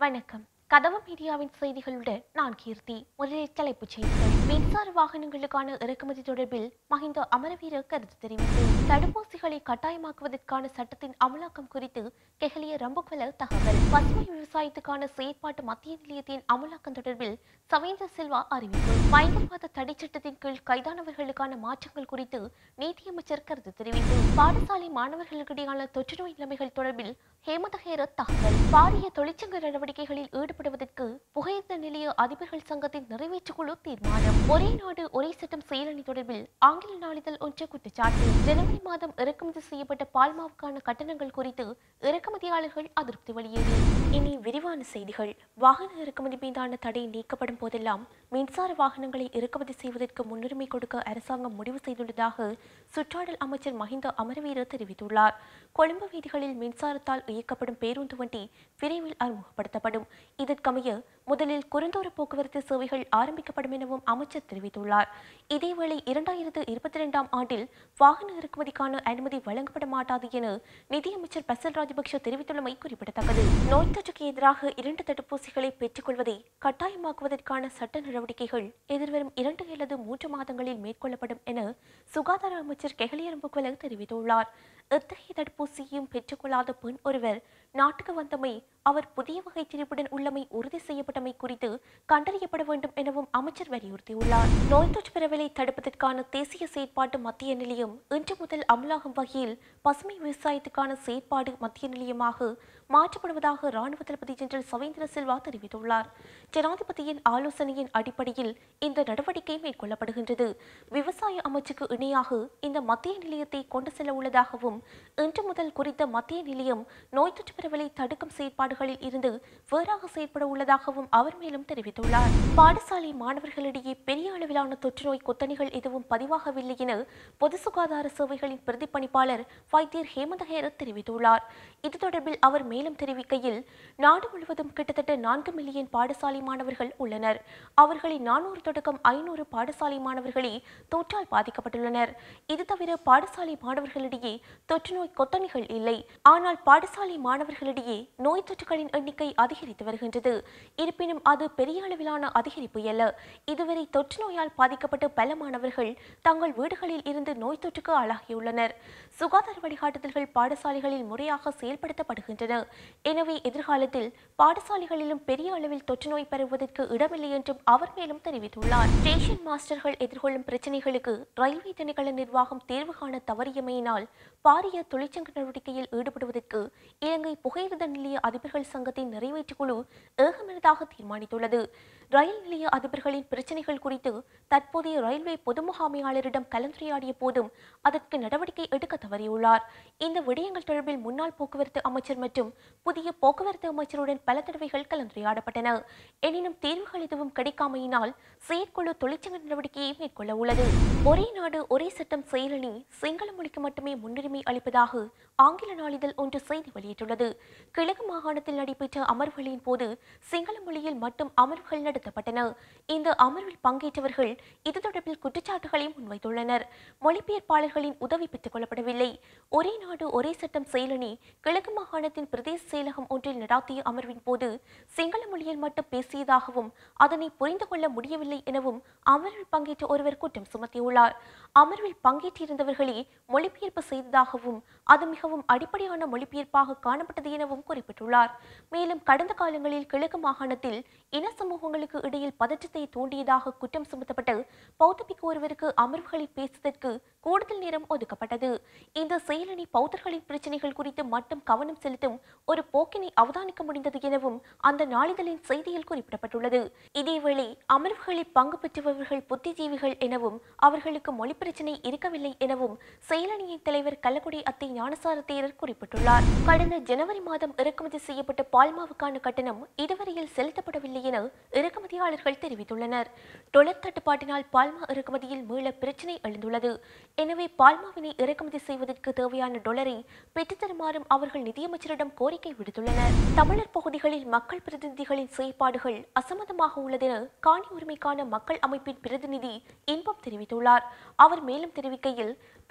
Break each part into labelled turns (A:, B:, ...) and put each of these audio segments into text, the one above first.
A: வணக்கம் கதவு மீடியாவின் செய்திகளுடன் நான் கீர்த்தி முதலில் தலைப்புச் செய்திகள் மின்சார வாகனங்களுக்கான இறக்குமதி தொடர்பில் மஹிந்த அமரவீர கருத்து தெரிவித்து தடுப்பூசிகளை கட்டாயமாக்குவதற்கான சட்டத்தின் அமலாக்கம் குறித்து கெஹலிய ரம்புக்வல தகவல் பசுமை விவசாயத்துக்கான செயற்பாட்டு மத்திய நிலையத்தின் அமலாக்கம் தொடர்பில் சவேந்திர செல்வா அறிவிப்பு பயங்கரவாத தடை சட்டத்தின் கீழ் கைதானவர்களுக்கான மாற்றங்கள் குறித்து நீதியமைச்சர் கருத்து தெரிவிப்பு பாடசாலை மாணவர்களுக்கிடையான தொற்றுநோய் நிலைமைகள் தொடர்பில் ஹேமந்த ஹேரத் தகவல் பாரிய தொழிற்சங்க நடவடிக்கைகளில் ஈடுபடுவதற்கு புகையிரத நிலைய அதிபர்கள் சங்கத்தின் நிறைவேற்றுக்குழு தீர்மானம் ஒரே நாடு ஒரே சட்டம் செயலணி தொடர்பில் ஆங்கில நாளிதழ் ஒன்று குற்றச்சாட்டு ஜனவரி மாதம் இறக்குமதி செய்யப்பட்ட பால்மாவுக்கான கட்டணங்கள் குறித்து இறக்குமதியாளர்கள் அதிருப்தி வெளியீடு இனி விரிவான செய்திகள் வாகன இறக்குமதி மீதான தடை நீக்கப்படும் போதெல்லாம் மின்சார வாகனங்களை இறக்குமதி செய்வதற்கு முன்னுரிமை கொடுக்க அரசாங்கம் முடிவு செய்துள்ளதாக சுற்றாடல் அமைச்சர் மஹிந்த அமரவீர தெரிவித்துள்ளார் கொழும்பு வீதிகளில் மின்சாரத்தால் இயக்கப்படும் பேருந்து வண்டி விரைவில் அறிமுகப்படுத்தப்படும் இதற்கமைய முதலில் குறுந்தூர போக்குவரத்து சேவைகள் ஆரம்பிக்கப்படும் எனவும் அமைச்சர் தெரிவித்துள்ளார் இதேவேளை இரண்டாயிரத்து இருபத்தி இரண்டாம் ஆண்டில் வாகன இறக்குமதிக்கான அனுமதி வழங்கப்பட மாட்டாது என நிதியமைச்சர் பசல் ராஜபக்ஷ தெரிவித்துள்ளமை குறிப்பிடத்தக்கது நோய் தொற்றுக்கு எதிராக இரண்டு தடுப்பூசிகளை பெற்றுக்கொள்வதை கட்டாயமாக்குவதற்கான சட்ட நடவடிக்கைகள் எதிர்வரும் இரண்டு அல்லது மூன்று மாதங்களில் மேற்கொள்ளப்படும் என சுகாதார அமைச்சர் கெஹலியரம்புக்குவல தெரிவித்துள்ளார் எத்தகைய தடுப்பூசியையும் பெற்றுக்கொள்ளாத பெண் ஒருவர் நாட்டுக்கு வந்தமை அவர் புதிய வகை திரிப்புடன் உள்ளமை உறுதி செய்யப்பட்டமை குறித்து கண்டறியப்பட வேண்டும் எனவும் அமைச்சர் வலியுறுத்தியுள்ளார் நோய் தொற்று பரவலை தடுப்பதற்கான தேசிய செயற்பாட்டு மத்திய நிலையம் இன்று முதல் அமலாகும் வகையில் பசுமை விவசாயத்துக்கான செயற்பாடு மத்திய நிலையமாக மாற்றப்படுவதாக ராணுவ தளபதி ஜெனரல் சவேந்திர சில்வா தெரிவித்துள்ளார் ஜனாதிபதியின் ஆலோசனையின் அடிப்படையில் இந்த நடவடிக்கை மேற்கொள்ளப்படுகின்றது விவசாய அமைச்சுக்கு இணையாக இந்த மத்திய நிலையத்தை கொண்டு செல்ல உள்ளதாகவும் இன்று முதல் குறித்த மத்திய நிலையம் நோய் தொற்று பரவலை தடுக்கும் செயற்பாடுகளில் இருந்து வேறாக செயற்பட உள்ளதாகவும் அவர் மேலும் தெரிவித்துள்ளார் பாடசாலை மாணவர்களிடையே பெரிய அளவிலான தொற்றுநோய் கொத்தணிகள் எதுவும் பதிவாகவில்லை என பொது சுகாதார சேவைகளின் பிரதிப்பணிப்பாளர் வைத்தியர் ஹேமந்த ஹேரத் தெரிவித்துள்ளார் இது தொடர்பில் அவர் மேலும் தெரிவிக்கையில் நாடு முழுவதும் கிட்டத்தட்ட நான்கு மில்லியன் பாடசாலை மாணவர்கள் உள்ளனர் அவர்களில் நானூறு தொடக்கம் ஐநூறு பாடசாலை மாணவர்களே தொற்றால் பாதிக்கப்பட்டுள்ளனர் இது தவிர பாடசாலை மாணவர்களிடையே தொற்றுநோய் கொத்தணிகள் இல்லை ஆனால் பாடசாலை மாணவர்களிடையே நோய் தொற்றுகளின் எண்ணிக்கை அதிகரித்து வருகின்றது இருப்பினும் அது பெரிய அளவிலான அதிகரிப்பு அல்ல இதுவரை தொற்று நோயால் பாதிக்கப்பட்ட பல மாணவர்கள் தங்கள் வீடுகளில் இருந்து நோய் தொற்றுக்கு ஆளாகியுள்ளனர் சுகாதார வழிகாட்டுதல்கள் பாடசாலைகளில் முறையாக செயல்படுத்தப்படுகின்றன எனவே எதிர்காலத்தில் பாடசாலைகளிலும் பெரிய அளவில் தொற்று நோய் பரவுவதற்கு இடமில்லை என்றும் அவர் மேலும் தெரிவித்துள்ளார் ஸ்டேஷன் மாஸ்டர்கள் எதிர்கொள்ளும் பிரச்சினைகளுக்கு ரயில்வே திணைக்கள நிர்வாகம் தேர்வு காண தவறியமையினால் பாரிய தொழிற்சங்க நடவடிக்கையில் ஈடுபடுவதற்கு இலங்கை புகையிரத நிலைய அதிபர்கள் சங்கத்தின் நிறைவேற்றுக்குழு ஏகமனதாக தீர்மானித்துள்ளது ரயில் நிலைய அதிபர்களின் பிரச்சினைகள் குறித்து தற்போதைய ரயில்வே பொது முகாமையாளரிடம் கலந்துரையாடிய போதும் அதற்கு நடவடிக்கை எடுக்க தவறியுள்ளார் இந்த விடயங்கள் தொடர்பில் முன்னாள் போக்குவரத்து அமைச்சர் மற்றும் புதிய போக்குவரத்து அமைச்சருடன் பல தடவைகள் கலந்துரையாடப்பட்டன எனினும் தீர்வுகள் எதுவும் கிடைக்காமையினால் செயற்குழு தொழிற்சங்க நடவடிக்கையை மேற்கொள்ள உள்ளது ஒரே நாடு ஒரே சட்டம் செயலணி சிங்கள மொழிக்கு மட்டுமே முன்னுரிமை அளிப்பதாக ஆங்கில நாளிதழ் ஒன்று செய்தி வெளியிட்டுள்ளது கிழக்கு மாகாணத்தில் நடைபெற்ற அமர்வுகளின் போது சிங்கள மொழியில் மட்டும் அமர்வுகள் நடத்தப்பட்டன இந்த அமர்வில் பங்கேற்றவர்கள் இது தொடர்பில் குற்றச்சாட்டுகளை முன்வைத்துள்ளனர் மொழிபெயர்ப்பாளர்களின் உதவி பெற்றுக் கொள்ளப்படவில்லை ஒரே நாடு ஒரே சட்டம் செயலணி கிழக்கு மாகாணத்தின் பிரதேச செயலகம் ஒன்றில் நடாத்திய அமர்வின் போது சிங்கள மொழியில் மட்டும் பேசியதாகவும் அதனை புரிந்து கொள்ள முடியவில்லை எனவும் அமர்வில் பங்கேற்ற ஒருவர் குற்றம் சுமத்தியுள்ளார் அமர்வில் பங்கேற்றிருந்தவர்களே மொழிபெயர்ப்பு செய்ததாகவும் அது மிகவும் அடிப்படையான மொழிபெயர்ப்பாக காணப்பட்டது எனவும் குறிப்பிட்டுள்ளார் மேலும் கடந்த காலங்களில் கிழக்கு மாகாணத்தில் இன சமூகங்களுக்கு இடையில் பதற்றத்தை தூண்டியதாக குற்றம் சுமத்தப்பட்ட பௌத்தபிக்கு ஒருவருக்கு அமர்வுகளில் பேசுவதற்கு கூடுதல் நேரம் ஒதுக்கப்பட்டது இந்த செயலணி பௌத்தர்களின் பிரச்சனைகள் குறித்து மட்டும் கவனம் செலுத்தும் ஒரு போக்கினை அவதானிக்க முடிந்தது எனவும் அந்த நாளிதழின் செய்தியில் குறிப்பிடப்பட்டுள்ளது இதேவேளை அமர்வுகளில் பங்கு பெற்றவர்கள் புத்திஜீவிகள் எனவும் அவர்களுக்கு மொழி பிரச்சினை இருக்கவில்லை எனவும் செயலணியின் தலைவர் கள்ளக்குடி அத்தை ஞானசார தேரர் குறிப்பிட்டுள்ளார் கடந்த ஜனவரி மாதம் இறக்குமதி செய்யப்பட்ட பால்மாவுக்கான கட்டணம் இதுவரையில் செலுத்தப்படவில்லை என இறக்குமதியாளர்கள் தெரிவித்துள்ளனர் டொலர் தட்டுப்பாட்டினால் பால்மா இறக்குமதியில் மீள பிரச்சினை எழுந்துள்ளது எனவே பால்மாவினை இறக்குமதி செய்வதற்கு தேவையான டொலரை பெற்றுத்தருமாறும் அவர்கள் நிதியமைச்சரிடம் கோரிக்கை விடுத்துள்ளனர் தமிழர் பகுதிகளில் மக்கள் பிரதிநிதிகளின் செயற்பாடுகள் அசம்மதமாக உள்ளதென காணி உரிமைக்கான மக்கள் அமைப்பின் பிரதிநிதி இன்பம் தெரிவித்துள்ளார் அவர் மேலும் தெரிவிக்கையில்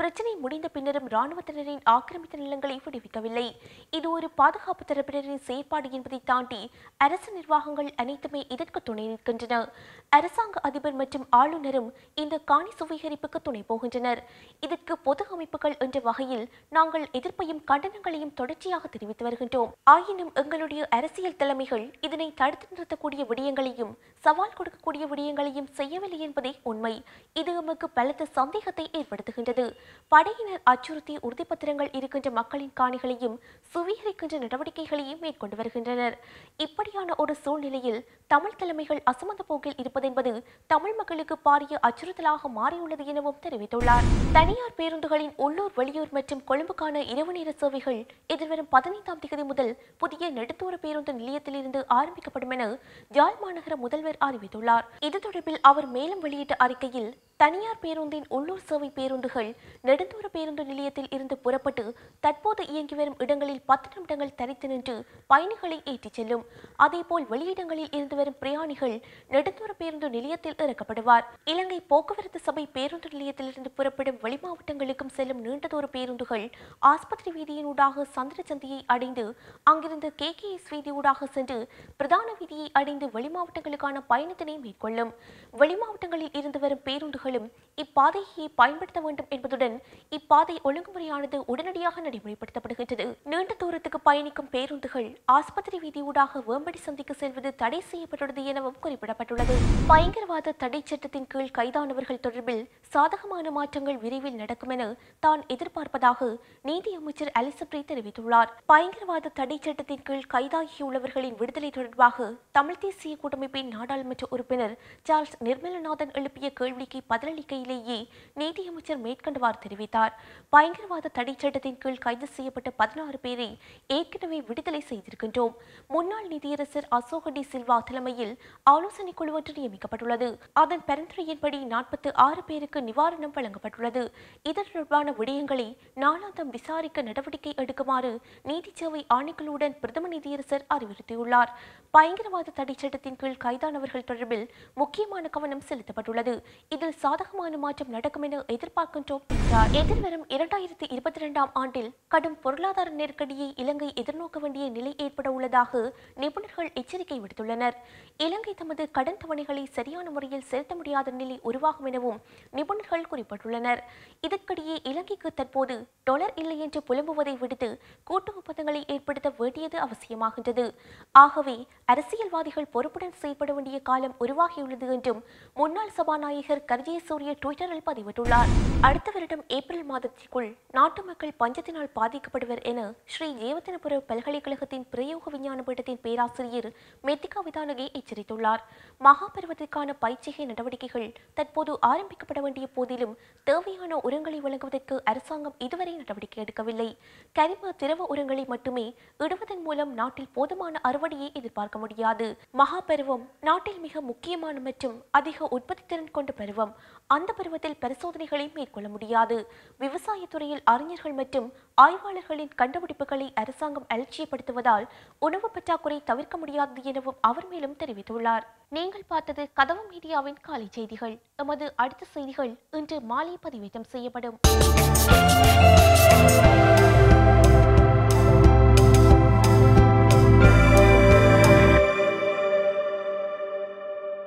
A: பிரச்சினை முடிந்த பின்னரும் இராணுவத்தினரின் ஆக்கிரமித்த நிலங்களை விடுவிக்கவில்லை இது ஒரு பாதுகாப்பு தரப்பினரின் செயற்பாடு என்பதை தாண்டி அரசு நிர்வாகங்கள் அனைத்துமே இதற்கு துணை நிற்கின்றன அரசாங்க அதிபர் மற்றும் ஆளுநரும் இந்த காணி சுவீகரிப்புக்கு துணை போகின்றனர் இதற்கு பொது அமைப்புகள் என்ற வகையில் நாங்கள் எதிர்ப்பையும் கண்டனங்களையும் தொடர்ச்சியாக தெரிவித்து வருகின்றோம் ஆயினும் எங்களுடைய அரசியல் தலைமைகள் இதனை தடுத்து நிறுத்தக்கூடிய விடயங்களையும் சவால் கொடுக்கக்கூடிய விடயங்களையும் செய்யவில்லை என்பதே உண்மை இது எமக்கு பலத்த சந்தேகத்தை ஏற்படுத்துகின்றது படையினர் அச்சுறுத்தி உறுதிப்பத்திரங்கள் இருக்கின்ற மக்களின் காணிகளையும் சுவீகரிக்கின்ற நடவடிக்கைகளையும் மேற்கொண்டு வருகின்றனர் இப்படியான ஒரு சூழ்நிலையில் தமிழ் தலைமைகள் அசமந்த போக்கில் இருப்பதென்பது தமிழ் மக்களுக்கு பாரிய அச்சுறுத்தலாக மாறியுள்ளது எனவும் தெரிவித்துள்ளார் தனியார் பேருந்துகளின் உள்ளூர் வெளியூர் மற்றும் கொழும்புக்கான இரவு நேர சேவைகள் எதிர்வரும் பதினைந்தாம் தேதி முதல் புதிய நெடுந்தூர பேருந்து நிலையத்திலிருந்து ஆரம்பிக்கப்படும் என யாழ் மாநகர முதல்வர் அறிவித்துள்ளார் இது தொடர்பில் அவர் மேலும் வெளியிட்ட அறிக்கையில் தனியார் பேருந்தின் உள்ளூர் சேவை பேருந்துகள் நெடுந்தூர பேருந்து நிலையத்தில் இருந்து புறப்பட்டு தற்போது இயங்கி வரும் இடங்களில் பத்து நிமிடங்கள் தரித்து நின்று பயணிகளை ஏற்றிச் செல்லும் அதேபோல் வெளியிடங்களில் இருந்து வரும் பிரயாணிகள் நெடுந்தூர பேருந்து நிலையத்தில் இறக்கப்படுவார் இலங்கை போக்குவரத்து சபை பேருந்து நிலையத்திலிருந்து புறப்படும் வெளிமாவட்டங்களுக்கும் செல்லும் நீண்ட தூர பேருந்துகள் ஆஸ்பத்திரி வீதியினூடாக சந்திரச்சந்தியை அடைந்து அங்கிருந்து கே கே எஸ் வீதியூடாக சென்று பிரதான வீதியை அடைந்து வெளிமாவட்டங்களுக்கான பயணத்தினை மேற்கொள்ளும் வெளிமாவட்டங்களில் இருந்து வரும் பேருந்துகளும் இப்பாதையை பயன்படுத்த வேண்டும் என்பதுடன் இப்பாதை ஒழுங்குமுறையானது உடனடியாக நடைமுறைப்படுத்தப்படுகின்றது நீண்ட தூரத்துக்கு பயணிக்கும் பேருந்துகள் ஆஸ்பத்திரி வீதியூடாக வேம்படி சந்திக்கு செல்வது தடை செய்யப்பட்டுள்ளது எனவும் குறிப்பிடப்பட்டுள்ளது பயங்கரவாத தடை சட்டத்தின் கீழ் கைதானவர்கள் தொடர்பில் சாதகமான மாற்றங்கள் விரைவில் நடக்கும் என தான் எதிர்பார்ப்பதாக நீதி அமைச்சர் அலிசப்ரி தெரிவித்துள்ளார் பயங்கரவாத தடை சட்டத்தின் கீழ் கைதாகியுள்ளவர்களின் விடுதலை தொடர்பாக தமிழ் தேசிய கூட்டமைப்பின் நாடாளுமன்ற உறுப்பினர் சார்ல்ஸ் நிர்மலநாதன் எழுப்பிய கேள்விக்கு பதிலளிக்கையிலேயே நீதியமைச்சர் மேற்கண்டவாறு தெரிவித்தார் பயங்கரவாத தடை சட்டத்தின் கீழ் கைது செய்யப்பட்ட பதினாறு பேரை ஏற்கனவே விடுதலை செய்திருக்கின்றோம் முன்னாள் நீதியரசர் அசோக டி சில்வா தலைமையில் ஆலோசனை குழு ஒன்று நியமிக்கப்பட்டுள்ளது அதன் பரிந்துரையின்படி நாற்பத்தி ஆறு பேருக்கு நிவாரணம் வழங்கப்பட்டுள்ளது இது தொடர்பான விடயங்களை நாளாந்தம் விசாரிக்க நடவடிக்கை எடுக்குமாறு நீதிச்சேவை ஆணைக்குழுவுடன் பிரதம நீதியரசர் அறிவுறுத்தியுள்ளார் பயங்கரவாத தடை சட்டத்தின் கீழ் கைதானவர்கள் தொடர்பில் முக்கியமான கவனம் செலுத்தப்பட்டுள்ளது இதில் சாதகமான மாற்றம் நடக்கும் என எதிர்பார்க்கின்றோம் என்றார் எதிர்வரும் இரண்டாயிரத்தி இருபத்தி இரண்டாம் ஆண்டில் கடும் பொருளாதார நெருக்கடியை இலங்கை எதிர்நோக்க வேண்டிய நிலை ஏற்பட உள்ளதாக நிபுணர்கள் எச்சரிக்கை விடுத்துள்ளனர் இலங்கை தமது கடன் தவணைகளை சரியான முறையில் செலுத்த முடியாத நிலை உருவாகும் எனவும் நிபுணர்கள் குறிப்பிட்டுள்ளனர் இதற்கிடையே இலங்கைக்கு தற்போது டொலர் இல்லை என்று புலம்புவதை விடுத்து கூட்டு ஒப்பந்தங்களை ஏற்படுத்த வேண்டியது அவசியமாகின்றது ஆகவே அரசியல்வாதிகள் பொறுப்புடன் செயல்பட வேண்டிய காலம் உருவாகியுள்ளது என்றும் முன்னாள் சபாநாயகர் கர்ஜய சூரிய ட்விட்டரில் பதிவிட்டுள்ளார் அடுத்த வருடம் ஏப்ரல் மாதத்திற்குள் நாட்டு மக்கள் பஞ்சத்தினால் பாதிக்கப்படுவர் என ஸ்ரீ ஜேவத்தனபுர பல்கலைக்கழகத்தின் பிரயோக விஞ்ஞான பீடத்தின் பேராசிரியர் மெத்திகா விதானகே எச்சரித்துள்ளார் மகாபருவத்திற்கான பயிற்சிகை நடவடிக்கைகள் தற்போது ஆரம்பிக்கப்பட வேண்டிய போதிலும் தேவையான உரங்களை வழங்குவதற்கு அரசாங்கம் இதுவரை நடவடிக்கை எடுக்கவில்லை கரிம திரவ உரங்களை மட்டுமே இடுவதன் மூலம் நாட்டில் போதுமான அறுவடையை எதிர்பார்க்க முடியாது மகாபருவம் நாட்டில் மிக முக்கியமான மற்றும் அதிக உற்பத்தி திறன் கொண்ட பருவம் அந்த பருவத்தில் பரிசோதனைகளை மேற்கொள்ள முடியாது விவசாயத்துறையில் அறிஞர்கள் மற்றும் ஆய்வாளர்களின் கண்டுபிடிப்புகளை அரசாங்கம் அலட்சியப்படுத்துவதால் உணவு பற்றாக்குறை தவிர்க்க முடியாதது எனவும் அவர் மேலும் தெரிவித்துள்ளார் நீங்கள் பார்த்தது கதவு மீடியாவின் காலை செய்திகள் எமது அடுத்த செய்திகள் இன்று மாலை பதிவேற்றம் செய்யப்படும்